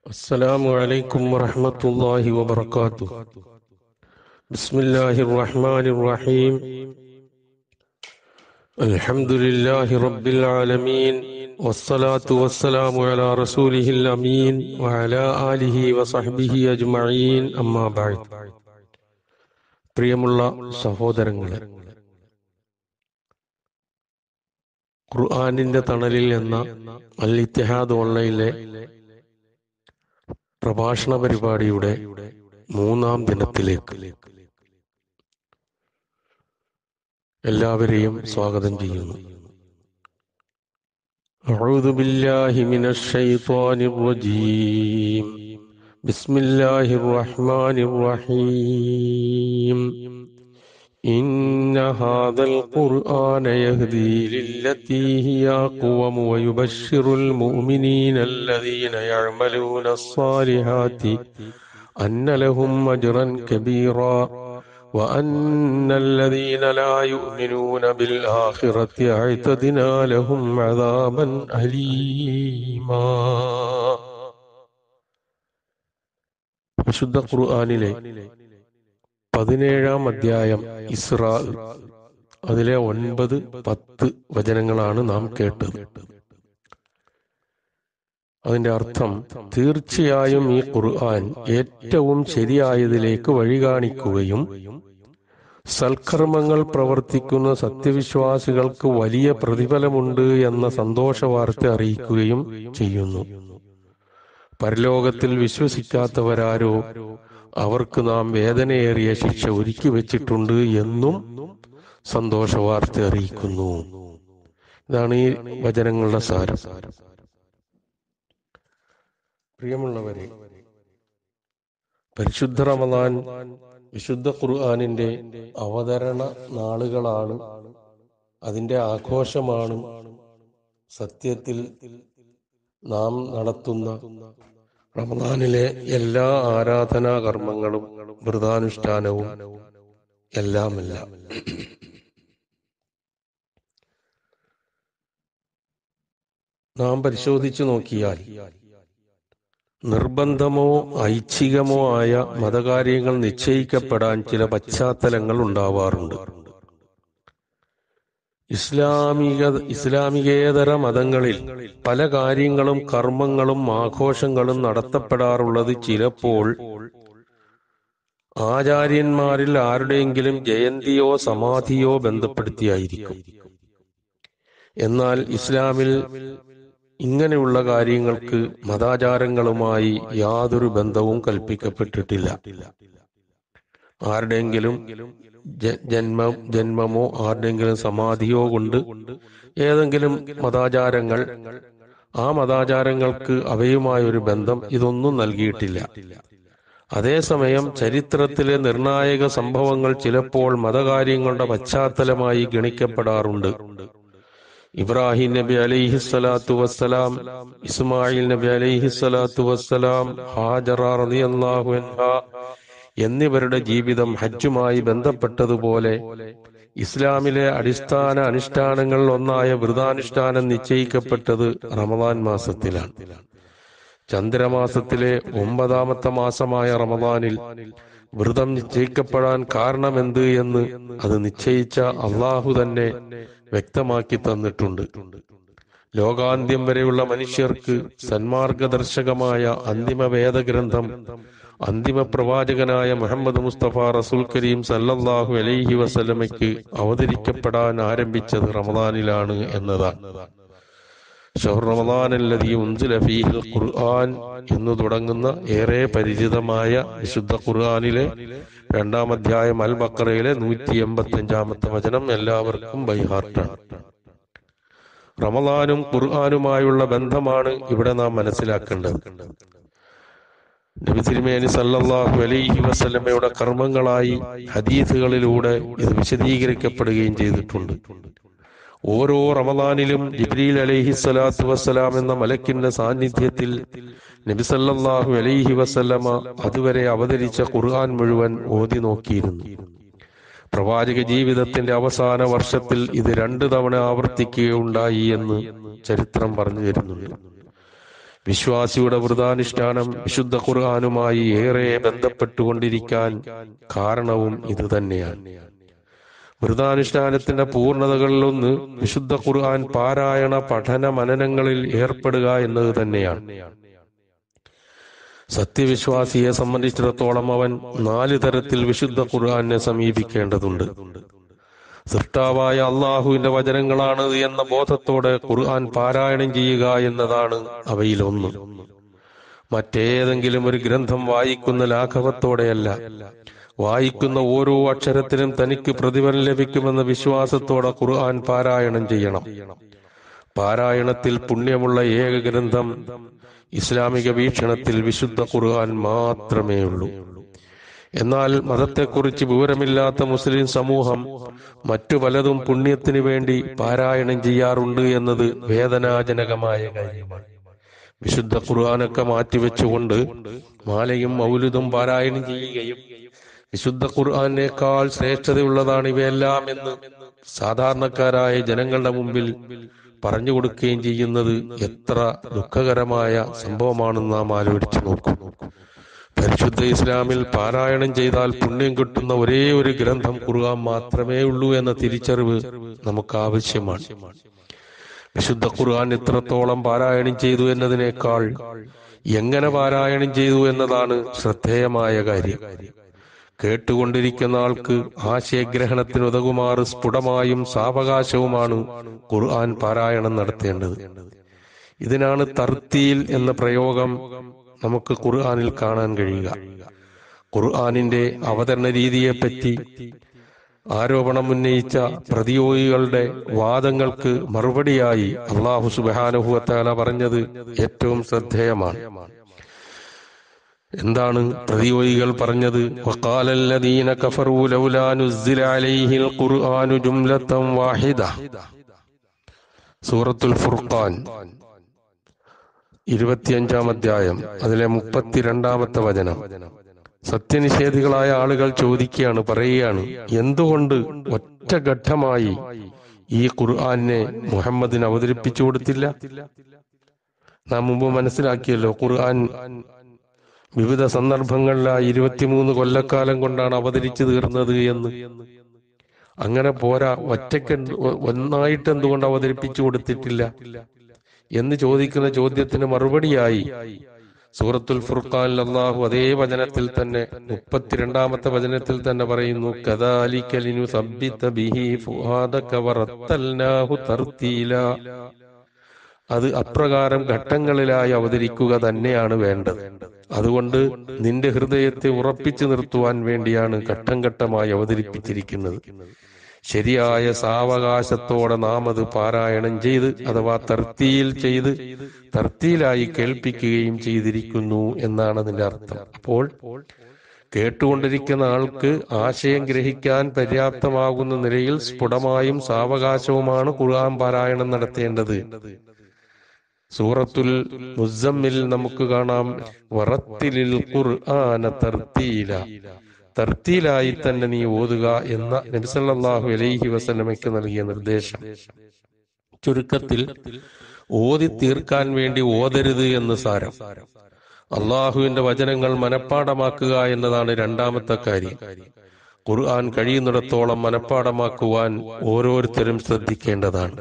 السلام عليكم ورحمة الله وبركاته بسم الله الرحمن الرحيم الحمد لله رب العالمين والصلاة والسلام على رسوله الأمين وعلى آله وصحبه أجمعين أما بعد പ്രിയമുള്ള സഹോദരങ്ങളെ ഖുർആാനിന്റെ തണലിൽ എന്ന അൽ ഇത്തിഹാദ് ഓൺലൈനിലെ പ്രഭാഷണ പരിപാടിയുടെ മൂന്നാം ദിനത്തിലേക്ക് എല്ലാവരെയും സ്വാഗതം ചെയ്യുന്നു أعوذ بالله من الشيطان الرجيم بسم الله الرحمن الرحيم إن هذا القرآن يهدي للتي هي أقوم ويبشر المؤمنين الذين يعملون الصالحات أن لهم أجرا كبيرا وأن الذين لا يؤمنون بالآخرة اعتدنا لهم عذابا أليما വിശുദ്ധ ഖുർആാനിലെ പതിനേഴാം അധ്യായം ഇസ്രാ അതിലെ ഒൻപത് പത്ത് വചനങ്ങളാണ് നാം കേട്ടത് അതിന്റെ അർത്ഥം തീർച്ചയായും ഈ ഖുർആൻ ഏറ്റവും ശരിയായതിലേക്ക് വഴി കാണിക്കുകയും സൽക്കർമ്മങ്ങൾ പ്രവർത്തിക്കുന്ന സത്യവിശ്വാസികൾക്ക് വലിയ പ്രതിഫലമുണ്ട് എന്ന സന്തോഷ വാർത്ത അറിയിക്കുകയും ചെയ്യുന്നു പരലോകത്തിൽ വിശ്വസിക്കാത്തവരാരോ അവർക്ക് നാം വേദനയേറിയ ശിക്ഷ ഒരുക്കി വെച്ചിട്ടുണ്ട് എന്നും സന്തോഷവാർത്ത അറിയിക്കുന്നു ഇതാണ് ഈ വചനങ്ങളുടെ സാരം പ്രിയമുള്ളവരെ പരിശുദ്ധ റമദാൻ വിശുദ്ധ ഖുർആാനിന്റെ അവതരണ നാളുകളാണ് അതിന്റെ ആഘോഷമാണ് സത്യത്തിൽ നാം നടത്തുന്ന റമദാനിലെ എല്ലാ ആരാധനാ കർമ്മങ്ങളും വ്രതാനുഷ്ഠാനവും എല്ലാമെല്ലാം നാം പരിശോധിച്ചു നോക്കിയാൽ നിർബന്ധമോ ഐച്ഛികമോ ആയ മതകാര്യങ്ങൾ നിശ്ചയിക്കപ്പെടാൻ ചില പശ്ചാത്തലങ്ങൾ ഉണ്ടാവാറുണ്ട് ഇസ്ലാമിക ഇസ്ലാമികേതര മതങ്ങളിൽ പല കാര്യങ്ങളും കർമ്മങ്ങളും ആഘോഷങ്ങളും നടത്തപ്പെടാറുള്ളത് ചിലപ്പോൾ ആചാര്യന്മാരിൽ ആരുടെയെങ്കിലും ജയന്തിയോ സമാധിയോ ബന്ധപ്പെടുത്തിയായിരിക്കും എന്നാൽ ഇസ്ലാമിൽ ഇങ്ങനെയുള്ള കാര്യങ്ങൾക്ക് മതാചാരങ്ങളുമായി യാതൊരു ബന്ധവും കൽപ്പിക്കപ്പെട്ടിട്ടില്ല ആരുടെയെങ്കിലും ജന്മ ജന്മമോ ആരുടെയെങ്കിലും സമാധിയോ കൊണ്ട് ഏതെങ്കിലും മതാചാരങ്ങൾ ആ മതാചാരങ്ങൾക്ക് അവയുമായ ഒരു ബന്ധം ഇതൊന്നും നൽകിയിട്ടില്ല അതേസമയം ചരിത്രത്തിലെ നിർണായക സംഭവങ്ങൾ ചിലപ്പോൾ മതകാര്യങ്ങളുടെ പശ്ചാത്തലമായി ഗണിക്കപ്പെടാറുണ്ട് ഇബ്രാഹിം നബി അലൈഹി സ്വലാത്തു വസ്സലാം ഇസ്മായിൽ നബി അലൈഹി സ്വലാത്തു വസ്സലാം ഹാജറ റളിയല്ലാഹു അൻഹ എന്നിവരുടെ ജീവിതം ഹജ്ജുമായി ബന്ധപ്പെട്ടതുപോലെ ഇസ്ലാമിലെ അടിസ്ഥാന അനുഷ്ഠാനങ്ങളിൽ ഒന്നായ വ്രതാനുഷ്ഠാനം നിശ്ചയിക്കപ്പെട്ടത് റമദാൻ മാസത്തിലാണ് ചന്ദ്രമാസത്തിലെ ഒമ്പതാമത്തെ മാസമായ റമദാനിൽ വ്രതം നിശ്ചയിക്കപ്പെടാൻ കാരണമെന്ത് എന്ന് അത് നിശ്ചയിച്ച അള്ളാഹു തന്നെ വ്യക്തമാക്കി തന്നിട്ടുണ്ട് ലോകാന്ത്യം വരെയുള്ള മനുഷ്യർക്ക് സന്മാർഗദർശകമായ അന്തിമ വേദഗ്രന്ഥം അന്തിമ പ്രവാചകനായ മുഹമ്മദ് മുസ്തഫ റസൂൽ കരീം സല്ലല്ലാഹു അലൈഹി വസല്ലമയ്ക്ക് അവതരിക്കപ്പെടാൻ ആരംഭിച്ചത് റമദാനിലാണ് എന്നതാണ് ഖുർആൻ എന്ന് തുടങ്ങുന്ന ഏറെ പരിചിതമായ വിശുദ്ധ ഖുർആാനിലെ രണ്ടാം അധ്യായം അൽ ബക്കറയിലെ നൂറ്റി എൺപത്തി അഞ്ചാമത്തെ വചനം എല്ലാവർക്കും ബൈഹാർട്ടാണ് റമദാനും ഖുർആാനുമായുള്ള ബന്ധമാണ് ഇവിടെ നാം മനസ്സിലാക്കേണ്ടത് നബി തിരുമേനി സല്ലല്ലാഹു അലൈഹി വസല്ലമയുടെ കർമ്മങ്ങളായി ഹദീസുകളിലൂടെ ഇത് വിശദീകരിക്കപ്പെടുകയും ചെയ്തിട്ടുണ്ട് ഓരോ റമദാനിലും ജിബ്രീൽ അലൈഹി സ്വലാത്തു വസ്സലാം എന്ന മലക്കിന്റെ സാന്നിധ്യത്തിൽ നബി സല്ലല്ലാഹു അലൈഹി വസല്ലമ അതുവരെ അവതരിച്ച ഖുർആൻ മുഴുവൻ ഓതി നോക്കിയിരുന്നു പ്രവാചക ജീവിതത്തിന്റെ അവസാന വർഷത്തിൽ ഇത് രണ്ടു തവണ ആവർത്തിക്കുകയുണ്ടായി എന്ന് ചരിത്രം പറഞ്ഞു തരുന്നുണ്ട് വിശ്വാസിയുടെ വ്രതാനുഷ്ഠാനം വിശുദ്ധ ഖുർആാനുമായി ഏറെ ബന്ധപ്പെട്ടുകൊണ്ടിരിക്കാൻ കാരണവും ഇത് തന്നെയാണ് വ്രതാനുഷ്ഠാനത്തിന്റെ പൂർണ്ണതകളിലൊന്ന് വിശുദ്ധ ഖുർആൻ പാരായണ പഠന മനനങ്ങളിൽ ഏർപ്പെടുക എന്നത് തന്നെയാണ് സത്യവിശ്വാസിയെ സംബന്ധിച്ചിടത്തോളം അവൻ നാല് തരത്തിൽ വിശുദ്ധ ഖുർആനെ സമീപിക്കേണ്ടതുണ്ട് സൃഷ്ടാവായ അള്ളാഹുവിന്റെ വചനങ്ങളാണ് എന്ന ബോധത്തോടെ ഖുർആൻ പാരായണം ചെയ്യുക എന്നതാണ് അവയിലൊന്ന് മറ്റേതെങ്കിലും ഒരു ഗ്രന്ഥം വായിക്കുന്ന ലാഘവത്തോടെയല്ല വായിക്കുന്ന ഓരോ അക്ഷരത്തിനും തനിക്ക് പ്രതിഫലം ലഭിക്കുമെന്ന വിശ്വാസത്തോടെ ഖുർആൻ പാരായണം ചെയ്യണം പാരായണത്തിൽ പുണ്യമുള്ള ഏക ഗ്രന്ഥം ഇസ്ലാമിക വീക്ഷണത്തിൽ വിശുദ്ധ ഖുർആൻ മാത്രമേ ഉള്ളൂ എന്നാൽ മതത്തെക്കുറിച്ച് വിവരമില്ലാത്ത മുസ്ലിം സമൂഹം മറ്റു പലതും പുണ്യത്തിനു വേണ്ടി പാരായണം ചെയ്യാറുണ്ട് എന്നത് വേദനാജനകമായ കാര്യമാണ് വിശുദ്ധ ഖുർആാനൊക്കെ മാറ്റിവെച്ചുകൊണ്ട് മാലയും മൗലുദും പാരായണം ചെയ്യുകയും വിശുദ്ധ ഖുർആാനേക്കാൾ ശ്രേഷ്ഠതയുള്ളതാണ് ഇവയെല്ലാം എന്ന് സാധാരണക്കാരായ ജനങ്ങളുടെ മുമ്പിൽ പറഞ്ഞു കൊടുക്കുകയും ചെയ്യുന്നത് എത്ര ദുഃഖകരമായ സംഭവമാണെന്ന് നാം ആലോചിച്ചു നോക്കും പരിശുദ്ധ ഇസ്ലാമിൽ പാരായണം ചെയ്താൽ പുണ്യം കിട്ടുന്ന ഒരേ ഒരു ഗ്രന്ഥം ഖുർആൻ മാത്രമേ ഉള്ളൂ എന്ന തിരിച്ചറിവ് നമുക്ക് ആവശ്യമാണ് വിശുദ്ധ ഖുർആൻ എത്രത്തോളം പാരായണം ചെയ്തു എന്നതിനേക്കാൾ എങ്ങനെ പാരായണം ചെയ്തു എന്നതാണ് ശ്രദ്ധേയമായ കാര്യം കേട്ടുകൊണ്ടിരിക്കുന്ന ആൾക്ക് ആശയഗ്രഹണത്തിന് ഉതകുമാറ് സ്ഫുടമായും സാവകാശവുമാണ് ഖുർആൻ പാരായണം നടത്തേണ്ടത് ഇതിനാണ് തർത്തീൽ എന്ന പ്രയോഗം നമുക്ക് ഖുർആനിൽ കാണാൻ കഴിയുക ഖുർആനിന്റെ അവതരണ രീതിയെപ്പറ്റി ആരോപണം ഉന്നയിച്ച പ്രതിയോഗികളുടെ വാദങ്ങൾക്ക് മറുപടിയായി അള്ളാഹു സുബാനുഭവത്താല പറഞ്ഞത് ഏറ്റവും ശ്രദ്ധേയമാണ് എന്താണ് പ്രതിയോഗികൾ പറഞ്ഞത് വഖാലല്ലദീന കഫറൂ ലൗലാ നുസ്സില അലൈഹിൽ ഖുർആനു ജുംലത്തൻ വാഹിദ സൂറത്തുൽ ഫുർഖാൻ ഇരുപത്തിയഞ്ചാം അധ്യായം അതിലെ മുപ്പത്തിരണ്ടാമത്തെ വചനം സത്യനിഷേധികളായ ആളുകൾ ചോദിക്കുകയാണ് പറയുകയാണ് എന്തുകൊണ്ട് ഒറ്റഘട്ടമായി ഈ ഖുർആനെ മുഹമ്മദിന് അവതരിപ്പിച്ചു കൊടുത്തില്ല നാം മുമ്പ് മനസ്സിലാക്കിയല്ലോ ഖുർആൻ വിവിധ സന്ദർഭങ്ങളിലായി ഇരുപത്തിമൂന്ന് കൊല്ലക്കാലം കൊണ്ടാണ് അവതരിച്ചു തീർന്നത് എന്ന് അങ്ങനെ പോരാ ഒറ്റയ്ക്ക് ഒന്നായിട്ട് എന്തുകൊണ്ട് അവതരിപ്പിച്ചു കൊടുത്തിട്ടില്ല എന്ന് ചോദിക്കുന്ന ചോദ്യത്തിന് മറുപടിയായി സൂറത്തുൽ ഫുർഖാനിൽ അള്ളാഹു അതേ വചനത്തിൽ തന്നെ മുപ്പത്തിരണ്ടാമത്തെ വചനത്തിൽ തന്നെ പറയുന്നു കദാലിക്കലിനു സബ്ബിത്ത ബിഹി ഫുആദക വറത്തൽനാഹു തർത്തീല അത് അപ്രകാരം ഘട്ടങ്ങളിലായി അവതരിക്കുക തന്നെയാണ് വേണ്ടത് അതുകൊണ്ട് നിന്റെ ഹൃദയത്തെ ഉറപ്പിച്ചു നിർത്തുവാൻ വേണ്ടിയാണ് ഘട്ടം ഘട്ടമായി അവതരിപ്പിച്ചിരിക്കുന്നത് ശരിയായ സാവകാശത്തോടെ നാം അത് പാരായണം ചെയ്ത് അഥവാ തർത്തിയിൽ ചെയ്ത് തർത്തിയിലായി കേൾപ്പിക്കുകയും ചെയ്തിരിക്കുന്നു എന്നാണ് അതിന്റെ അർത്ഥം അപ്പോൾ കേട്ടുകൊണ്ടിരിക്കുന്ന ആൾക്ക് ആശയം ഗ്രഹിക്കാൻ പര്യാപ്തമാകുന്ന നിലയിൽ സ്ഫുടമായും സാവകാശവുമാണ് ഖുർആൻ പാരായണം നടത്തേണ്ടത് സൂറത്തുൽ മുസമ്മിൽ നമുക്ക് കാണാം വറത്തിലിൽ ഖുർആന തർത്തീല തർത്തീലായി തന്നെ നീ ഓതുക എന്ന നബിസല്ലാഹു അലൈഹി വസല്ലമയ്ക്ക് നൽകിയ നിർദ്ദേശം ചുരുക്കത്തിൽ ഓതി തീർക്കാൻ വേണ്ടി ഓതരുത് എന്ന് സാരം അള്ളാഹുവിന്റെ വചനങ്ങൾ മനഃപ്പാടമാക്കുക എന്നതാണ് രണ്ടാമത്തെ കാര്യം ഖുർആൻ കഴിയുന്നിടത്തോളം മനഃപ്പാടമാക്കുവാൻ ഓരോരുത്തരും ശ്രദ്ധിക്കേണ്ടതാണ്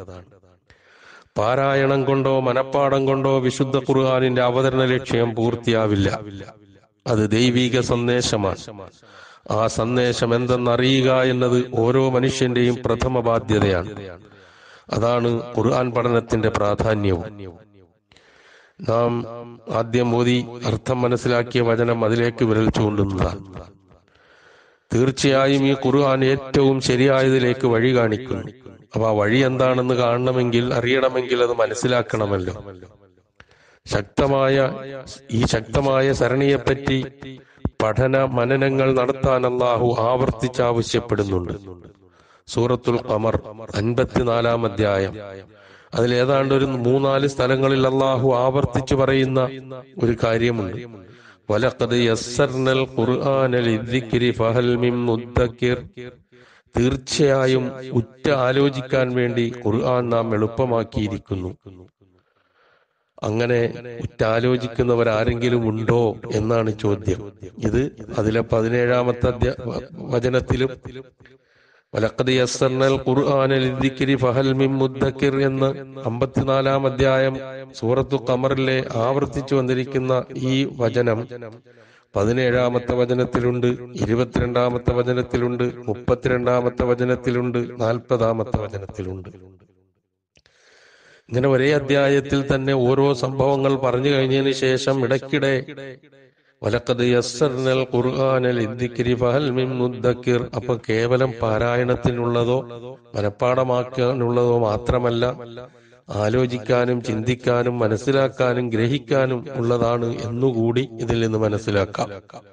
പാരായണം കൊണ്ടോ മനഃപ്പാടം കൊണ്ടോ വിശുദ്ധ ഖുർആാനിന്റെ അവതരണ ലക്ഷ്യം പൂർത്തിയാവില്ല അത് ദൈവിക സന്ദേശമാണ് ആ സന്ദേശം എന്തെന്നറിയുക എന്നത് ഓരോ മനുഷ്യന്റെയും പ്രഥമ ബാധ്യതയാണ് അതാണ് ഖുർആൻ പഠനത്തിന്റെ പ്രാധാന്യവും നാം ആദ്യം മോദി അർത്ഥം മനസ്സിലാക്കിയ വചനം അതിലേക്ക് വിരൽ ചൂണ്ടുന്നതാണ് തീർച്ചയായും ഈ ഖുർആൻ ഏറ്റവും ശരിയായതിലേക്ക് വഴി കാണിക്കുന്നു അപ്പൊ ആ വഴി എന്താണെന്ന് കാണണമെങ്കിൽ അറിയണമെങ്കിൽ അത് മനസ്സിലാക്കണമല്ലോ ശക്തമായ ഈ ശക്തമായ സരണിയെപ്പറ്റി പഠന മനനങ്ങൾ നടത്താൻ അള്ളാഹു ആവർത്തിച്ച് ആവശ്യപ്പെടുന്നുണ്ട് സൂറത്തുൽ ഖമർ അൻപത്തിനാലാം അധ്യായം അതിൽ ഏതാണ്ട് ഒരു മൂന്നാല് സ്ഥലങ്ങളിൽ അള്ളാഹു ആവർത്തിച്ചു പറയുന്ന ഒരു കാര്യമുണ്ട് വലഖദ് യസ്സർനൽ ഖുർആന ലിദ്ദിക്രി ഫഹൽ മിൻ മുദ്ദക്കിർ തീർച്ചയായും ഉറ്റ ആലോചിക്കാൻ വേണ്ടി ഖുർആൻ നാം എളുപ്പമാക്കിയിരിക്കുന്നു അങ്ങനെ ഉറ്റാലോചിക്കുന്നവരാരെങ്കിലും ഉണ്ടോ എന്നാണ് ചോദ്യം ഇത് അതിലെ പതിനേഴാമത്തെ അധ്യ- വചനത്തിലും വലക്കത് യസ്സർനൽ ഖുർആന ലിദ്ദിക്രി ഫഹൽ മിൻ മുദ്ദക്കിർ എന്ന് അമ്പത്തിനാലാം അധ്യായം സൂറത്തു ഖമറിലെ ആവർത്തിച്ചു വന്നിരിക്കുന്ന ഈ വചനം പതിനേഴാമത്തെ വചനത്തിലുണ്ട് ഇരുപത്തിരണ്ടാമത്തെ വചനത്തിലുണ്ട് മുപ്പത്തിരണ്ടാമത്തെ വചനത്തിലുണ്ട് നാൽപ്പതാമത്തെ വചനത്തിലുണ്ട് ഇങ്ങനെ ഒരേ അധ്യായത്തിൽ തന്നെ ഓരോ സംഭവങ്ങൾ പറഞ്ഞു കഴിഞ്ഞതിന് ശേഷം ഇടയ്ക്കിടെ വലക്കത് യസ്സർനൽ ഖുർആനൽ ഇദ്ദിക്രി ഫഹൽ മിൻ മുദ്ദക്കിർ അപ്പൊ കേവലം പാരായണത്തിനുള്ളതോ മനഃപ്പാടമാക്കാനുള്ളതോ മാത്രമല്ല ആലോചിക്കാനും ചിന്തിക്കാനും മനസ്സിലാക്കാനും ഗ്രഹിക്കാനും ഉള്ളതാണ് എന്നുകൂടി ഇതിൽ നിന്ന് മനസ്സിലാക്കാം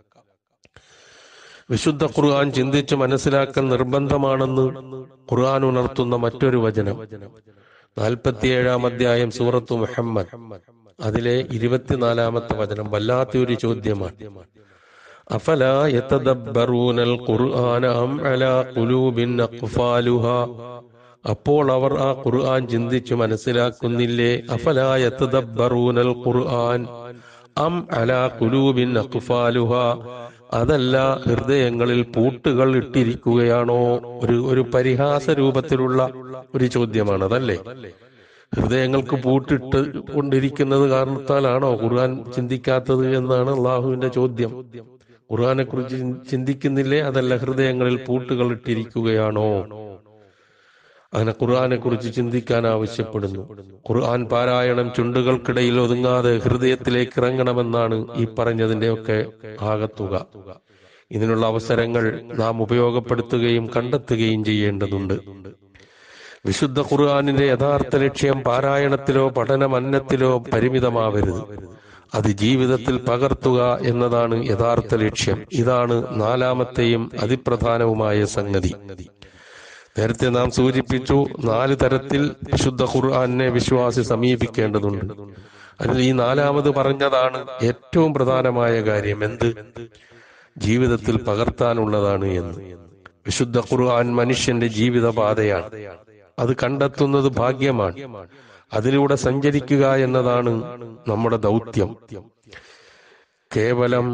വിശുദ്ധ ഖുർആൻ ചിന്തിച്ച് മനസ്സിലാക്കൽ നിർബന്ധമാണെന്ന് ഖുർആൻ ഉണർത്തുന്ന മറ്റൊരു വചനം നാൽപ്പത്തിയേഴാം അധ്യായം സൂറത്തു മുഹമ്മദ് അതിലെ ഇരുപത്തിനാലാമത്തെ വചനം വല്ലാത്തൊരു ചോദ്യമാണ് അഫലാ യതദബ്ബറൂനൽ ഖുർആന അം അലാ ഖുലൂബിൻ അഖ്ഫാലുഹാ അപ്പോൾ അവർ ആ ഖുർആൻ ചിന്തിച്ചു മനസ്സിലാക്കുന്നില്ലേ അഫലാ യതദബ്ബറൂനൽ ഖുർആൻ അം അലാ ഖുലൂബിൻ അഖ്ഫാലുഹാ അതല്ല ഹൃദയങ്ങളിൽ പൂട്ടുകൾ ഇട്ടിരിക്കുകയാണോ ഒരു ഒരു പരിഹാസ രൂപത്തിലുള്ള ഒരു ചോദ്യമാണ് അതല്ലേ ഹൃദയങ്ങൾക്ക് പൂട്ടിട്ട് കൊണ്ടിരിക്കുന്നത് കാരണത്താലാണോ ഖുർആൻ ചിന്തിക്കാത്തത് എന്നാണ് അള്ളാഹുവിന്റെ ചോദ്യം ഖുർആനെ കുറിച്ച് ചിന്തിക്കുന്നില്ലേ അതല്ല ഹൃദയങ്ങളിൽ പൂട്ടുകൾ ഇട്ടിരിക്കുകയാണോ അങ്ങനെ ഖുർആനെ കുറിച്ച് ചിന്തിക്കാൻ ആവശ്യപ്പെടുന്നു ഖുർആൻ പാരായണം ചുണ്ടുകൾക്കിടയിൽ ഒതുങ്ങാതെ ഹൃദയത്തിലേക്ക് ഇറങ്ങണമെന്നാണ് ഈ പറഞ്ഞതിന്റെയൊക്കെ ആകത്തുക ഇതിനുള്ള അവസരങ്ങൾ നാം ഉപയോഗപ്പെടുത്തുകയും കണ്ടെത്തുകയും ചെയ്യേണ്ടതുണ്ട് വിശുദ്ധ ഖുർആാനിന്റെ യഥാർത്ഥ ലക്ഷ്യം പാരായണത്തിലോ പഠനമന്നത്തിലോ പരിമിതമാവരുത് അത് ജീവിതത്തിൽ പകർത്തുക എന്നതാണ് യഥാർത്ഥ ലക്ഷ്യം ഇതാണ് നാലാമത്തെയും അതിപ്രധാനവുമായ സംഗതി നേരത്തെ നാം സൂചിപ്പിച്ചു നാല് തരത്തിൽ വിശുദ്ധ ഖുർആാനെ വിശ്വാസി സമീപിക്കേണ്ടതുണ്ട് അതിൽ ഈ നാലാമത് പറഞ്ഞതാണ് ഏറ്റവും പ്രധാനമായ കാര്യം എന്ത് ജീവിതത്തിൽ പകർത്താനുള്ളതാണ് എന്ന് വിശുദ്ധ ഖുർആൻ മനുഷ്യന്റെ ജീവിതപാതയാണ് അത് കണ്ടെത്തുന്നത് ഭാഗ്യമാണ് അതിലൂടെ സഞ്ചരിക്കുക എന്നതാണ് നമ്മുടെ ദൗത്യം കേവലം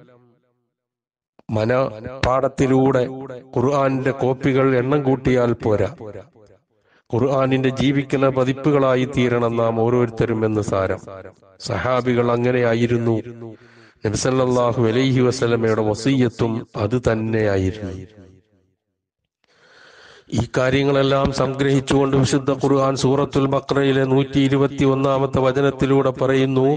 മനപാഠത്തിലൂടെ ഖുർആാനിന്റെ കോപ്പികൾ എണ്ണം കൂട്ടിയാൽ പോരാ ഖുർആാനിന്റെ ജീവിക്കുന്ന പതിപ്പുകളായി തീരണം നാം ഓരോരുത്തരും എന്ന് സാരം സഹാബികൾ അങ്ങനെയായിരുന്നു നബിസല്ലാഹു അലൈഹി വസല്ലമയുടെ വസീയത്തും അത് തന്നെയായിരുന്നു ഈ കാര്യങ്ങളെല്ലാം സംഗ്രഹിച്ചുകൊണ്ട് വിശുദ്ധ ഖുർആൻ സൂറത്തുൽ ബക്രയിലെ നൂറ്റി ഇരുപത്തി ഒന്നാമത്തെ വചനത്തിലൂടെ പറയുന്നു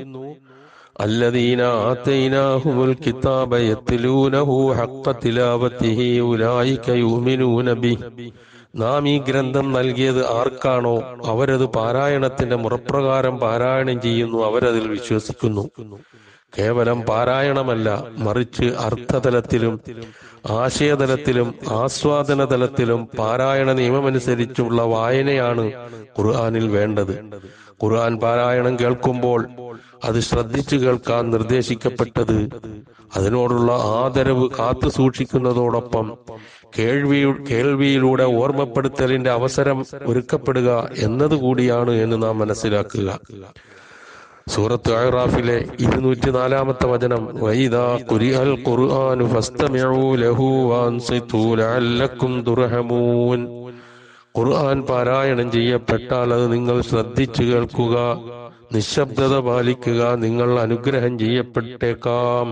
الذين آتيناهم الكتاب يتلونه حق تلاوته أولئك يؤمنون به നാം ഈ ഗ്രന്ഥം നൽകിയത് ആർക്കാണോ അവരത് പാരായണത്തിന്റെ മുറപ്രകാരം പാരായണം ചെയ്യുന്നു അവരതിൽ വിശ്വസിക്കുന്നു കേവലം പാരായണമല്ല മറിച്ച് അർത്ഥതലത്തിലും ആശയതലത്തിലും ആസ്വാദന തലത്തിലും പാരായണ നിയമമനുസരിച്ചുള്ള വായനയാണ് ഖുർആാനിൽ വേണ്ടത് ഖുർആൻ പാരായണം കേൾക്കുമ്പോൾ അത് ശ്രദ്ധിച്ചു കേൾക്കാൻ നിർദ്ദേശിക്കപ്പെട്ടത് അതിനോടുള്ള ആദരവ് കാത്തു സൂക്ഷിക്കുന്നതോടൊപ്പം കേൾവി കേൾവിയിലൂടെ ഓർമ്മപ്പെടുത്തലിന്റെ അവസരം ഒരുക്കപ്പെടുക എന്നതുകൂടിയാണ് എന്ന് നാം മനസ്സിലാക്കുക സൂറത്ത് അഹ്റാഫിലെ ഇരുന്നൂറ്റി നാലാമത്തെ വചനം വൈദാ ഖുരിഅൽ ഖുർആനു ഫസ്തമിഉ ലഹു വൻസിതു ലഅല്ലക്കും തുർഹമൂൻ ഖുർആൻ പാരായണം ചെയ്യപ്പെട്ടാൽ അത് നിങ്ങൾ ശ്രദ്ധിച്ചു കേൾക്കുക നിശബ്ദത പാലിക്കുക നിങ്ങൾ അനുഗ്രഹം ചെയ്യപ്പെട്ടേക്കാം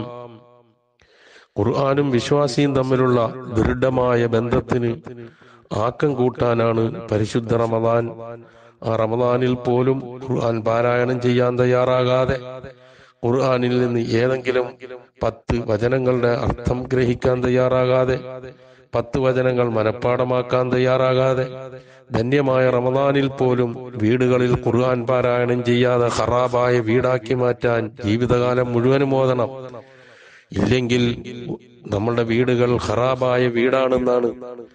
ഖുർആാനും വിശ്വാസിയും തമ്മിലുള്ള ദൃഢമായ ബന്ധത്തിന് ആക്കം കൂട്ടാനാണ് പരിശുദ്ധ റമദാൻ ആ റമദാനിൽ പോലും ഖുർആൻ പാരായണം ചെയ്യാൻ തയ്യാറാകാതെ ഖുർആാനിൽ നിന്ന് ഏതെങ്കിലും പത്ത് വചനങ്ങളുടെ അർത്ഥം ഗ്രഹിക്കാൻ തയ്യാറാകാതെ പത്ത് വചനങ്ങൾ മനഃപ്പാടമാക്കാൻ തയ്യാറാകാതെ ധന്യമായ റമദാനിൽ പോലും വീടുകളിൽ ഖുർആൻ പാരായണം ചെയ്യാതെ ഖറാബായ വീടാക്കി മാറ്റാൻ ജീവിതകാലം മുഴുവനും ഓതണം ഇല്ലെങ്കിൽ നമ്മളുടെ വീടുകൾ ഖറാബായ വീടാണെന്നാണ്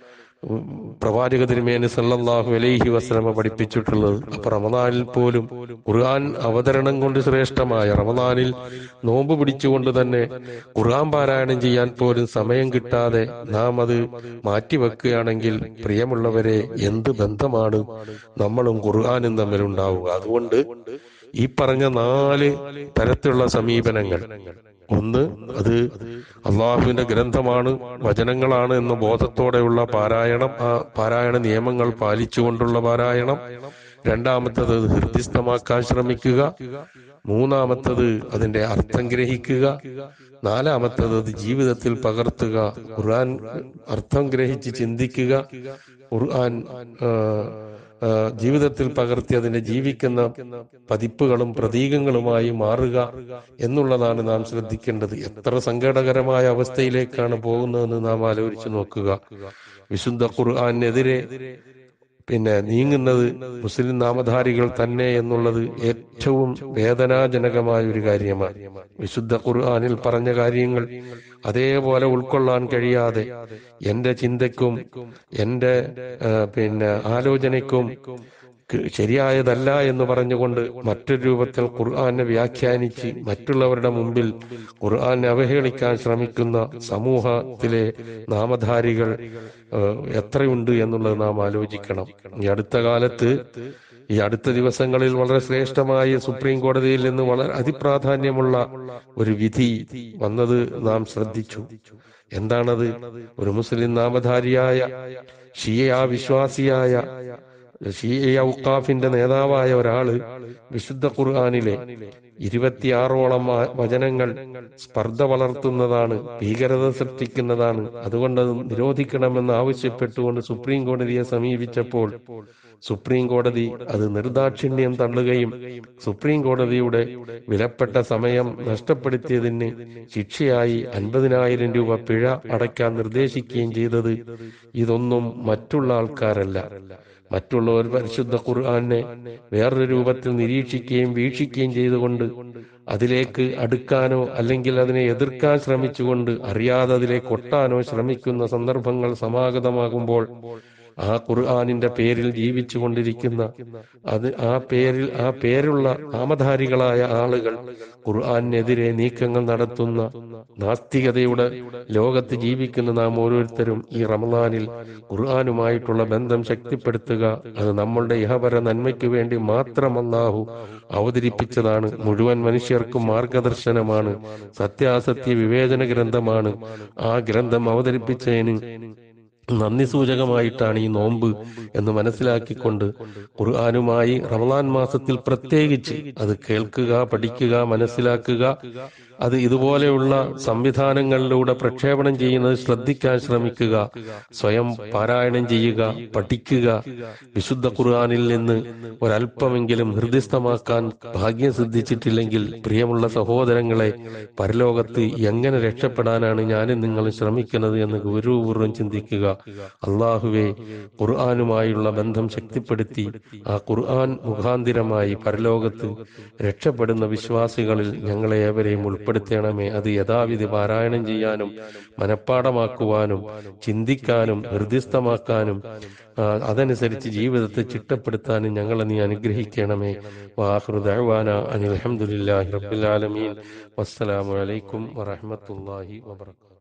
പ്രവാചക തിരുമേനി സല്ലല്ലാഹു അലൈഹി വസല്ലമ പഠിപ്പിച്ചിട്ടുള്ളത് അപ്പൊ റമദാനിൽ പോലും ഖുർആൻ അവതരണം കൊണ്ട് ശ്രേഷ്ഠമായ റമദാനിൽ നോമ്പ് പിടിച്ചുകൊണ്ട് തന്നെ ഖുർആൻ പാരായണം ചെയ്യാൻ പോലും സമയം കിട്ടാതെ നാം അത് മാറ്റിവെക്കുകയാണെങ്കിൽ പ്രിയമുള്ളവരെ എന്ത് ബന്ധമാണ് നമ്മളും ഖുർആാനും തമ്മിലുണ്ടാവുക അതുകൊണ്ട് ഈ പറഞ്ഞ നാല് തരത്തിലുള്ള സമീപനങ്ങൾ ഒന്ന് അത് അള്ളാഹുവിന്റെ ഗ്രന്ഥമാണ് വചനങ്ങളാണ് എന്ന ബോധത്തോടെയുള്ള പാരായണം ആ പാരായണ നിയമങ്ങൾ പാലിച്ചുകൊണ്ടുള്ള പാരായണം രണ്ടാമത്തത് അത് ഹൃദ്യസ്ഥമാക്കാൻ ശ്രമിക്കുക മൂന്നാമത്തത് അതിന്റെ അർത്ഥം ഗ്രഹിക്കുക നാലാമത്തത് അത് ജീവിതത്തിൽ പകർത്തുക ഖുർആൻ അർത്ഥം ഗ്രഹിച്ച് ചിന്തിക്കുക ഖുർആൻ ആ, ആ, ജീവിതത്തിൽ പകർത്തി അതിന്റെ ജീവിക്കുന്ന പതിപ്പുകളും പ്രതീകങ്ങളുമായി മാറുക എന്നുള്ളതാണ് നാം ശ്രദ്ധിക്കേണ്ടത് എത്ര സങ്കടകരമായ അവസ്ഥയിലേക്കാണ് പോകുന്നതെന്ന് നാം ആലോചിച്ചു നോക്കുക വിശുദ്ധ ഖുർആാനെതിരെ പിന്നെ നീങ്ങുന്നത് മുസ്ലിം നാമധാരികൾ തന്നെ എന്നുള്ളത് ഏറ്റവും വേദനാജനകമായ ഒരു കാര്യമാണ് വിശുദ്ധ ഖുർആാനിൽ പറഞ്ഞ കാര്യങ്ങൾ അതേപോലെ ഉൾക്കൊള്ളാൻ കഴിയാതെ എന്റെ ചിന്തയ്ക്കും എന്റെ ആ, പിന്നെ ആലോചനയ്ക്കും ക- ശരിയായതല്ല എന്ന് പറഞ്ഞുകൊണ്ട് മറ്റൊരു രൂപത്തിൽ ഖുർആനെ വ്യാഖ്യാനിച്ച് മറ്റുള്ളവരുടെ മുമ്പിൽ ഖുർആനെ അവഹേളിക്കാൻ ശ്രമിക്കുന്ന സമൂഹത്തിലെ നാമധാരികൾ ഏഹ്, എത്രയുണ്ട് എന്നുള്ളത് നാം ആലോചിക്കണം ഈ അടുത്ത കാലത്ത് ഈ അടുത്ത ദിവസങ്ങളിൽ വളരെ ശ്രേഷ്ഠമായ സുപ്രീം കോടതിയിൽ നിന്ന് വളരെ അതിപ്രാധാന്യമുള്ള ഒരു വിധി വന്നത് നാം ശ്രദ്ധിച്ചു എന്താണത് ഒരു മുസ്ലിം നാമധാരിയായ ഷിയ വിശ്വാസിയായ ഷിയ ഔക്കാഫിന്റെ നേതാവായ ഒരാള് വിശുദ്ധ ഖുർആാനിലെ ഇരുപത്തിയാറോളം വ- വചനങ്ങൾ സ്പർദ്ധ വളർത്തുന്നതാണ് ഭീകരത സൃഷ്ടിക്കുന്നതാണ് അതുകൊണ്ട് അത് നിരോധിക്കണമെന്ന് ആവശ്യപ്പെട്ടുകൊണ്ട് സുപ്രീം കോടതിയെ സമീപിച്ചപ്പോൾ സുപ്രീം കോടതി അത് നിർദാക്ഷിണ്യം തള്ളുകയും സുപ്രീം കോടതിയുടെ വിലപ്പെട്ട സമയം നഷ്ടപ്പെടുത്തിയതിന് ശിക്ഷയായി അൻപതിനായിരം രൂപ പിഴ അടയ്ക്കാൻ നിർദ്ദേശിക്കുകയും ചെയ്തത് ഇതൊന്നും മറ്റുള്ള ആൾക്കാരല്ല മറ്റുള്ളവർ പരിശുദ്ധ ഖുർആനെ വേറൊരു രൂപത്തിൽ നിരീക്ഷിക്കുകയും വീക്ഷിക്കുകയും ചെയ്തുകൊണ്ട് അതിലേക്ക് അടുക്കാനോ അല്ലെങ്കിൽ അതിനെ എതിർക്കാൻ ശ്രമിച്ചുകൊണ്ട് അറിയാതെ അതിലേക്ക് ഒട്ടാനോ ശ്രമിക്കുന്ന സന്ദർഭങ്ങൾ സമാഗതമാകുമ്പോൾ ആ ഖുർആാനിന്റെ പേരിൽ ജീവിച്ചു കൊണ്ടിരിക്കുന്ന അത് ആ പേരിൽ ആ പേരുള്ള നാമധാരികളായ ആളുകൾ ഖുർആാനെതിരെ നീക്കങ്ങൾ നടത്തുന്ന നാസ്തികതയുടെ ലോകത്ത് ജീവിക്കുന്ന നാം ഓരോരുത്തരും ഈ റമദാനിൽ ഖുർആാനുമായിട്ടുള്ള ബന്ധം ശക്തിപ്പെടുത്തുക അത് നമ്മളുടെ ഇഹപര നന്മയ്ക്ക് വേണ്ടി മാത്രം അല്ലാഹു അവതരിപ്പിച്ചതാണ് മുഴുവൻ മനുഷ്യർക്കും മാർഗദർശനമാണ് സത്യാസത്യ വിവേചന ഗ്രന്ഥമാണ് ആ ഗ്രന്ഥം അവതരിപ്പിച്ചതിന് നന്ദി സൂചകമായിട്ടാണ് ഈ നോമ്പ് എന്ന് മനസ്സിലാക്കിക്കൊണ്ട് ഖുർആാനുമായി റമദാൻ മാസത്തിൽ പ്രത്യേകിച്ച് അത് കേൾക്കുക പഠിക്കുക മനസ്സിലാക്കുക അത് ഇതുപോലെയുള്ള സംവിധാനങ്ങളിലൂടെ പ്രക്ഷേപണം ചെയ്യുന്നത് ശ്രദ്ധിക്കാൻ ശ്രമിക്കുക സ്വയം പാരായണം ചെയ്യുക പഠിക്കുക വിശുദ്ധ ഖുർആാനിൽ നിന്ന് ഒരല്പമെങ്കിലും ഹൃദയസ്ഥമാക്കാൻ ഭാഗ്യം സിദ്ധിച്ചിട്ടില്ലെങ്കിൽ പ്രിയമുള്ള സഹോദരങ്ങളെ പരലോകത്ത് എങ്ങനെ രക്ഷപ്പെടാനാണ് ഞാനും നിങ്ങളും ശ്രമിക്കുന്നത് എന്ന് ഗൗരവപൂർവ്വം ചിന്തിക്കുക അള്ളാഹുവെ ഖുർആാനുമായുള്ള ബന്ധം ശക്തിപ്പെടുത്തി ആ ഖുർആൻ മുഖാന്തിരമായി പരലോകത്ത് രക്ഷപ്പെടുന്ന വിശ്വാസികളിൽ ഞങ്ങളെ ഏവരെയും ഉൾപ്പെടുത്തണമേ അത് യഥാവിധി പാരായണം ചെയ്യാനും മനഃപ്പാടമാക്കുവാനും ചിന്തിക്കാനും ഹൃദയസ്ഥമാക്കാനും ആ, അതനുസരിച്ച് ജീവിതത്തെ ചിട്ടപ്പെടുത്താനും ഞങ്ങളെ നീ അനുഗ്രഹിക്കണമേ വാഹൃദാന അനിൽ അലഹമുല്ലാഹി റബ്ബിൽ ആലമീൻ വസ്സലാമു അലൈക്കും വറഹ്മത്തുള്ളാഹി വബറകാതുഹു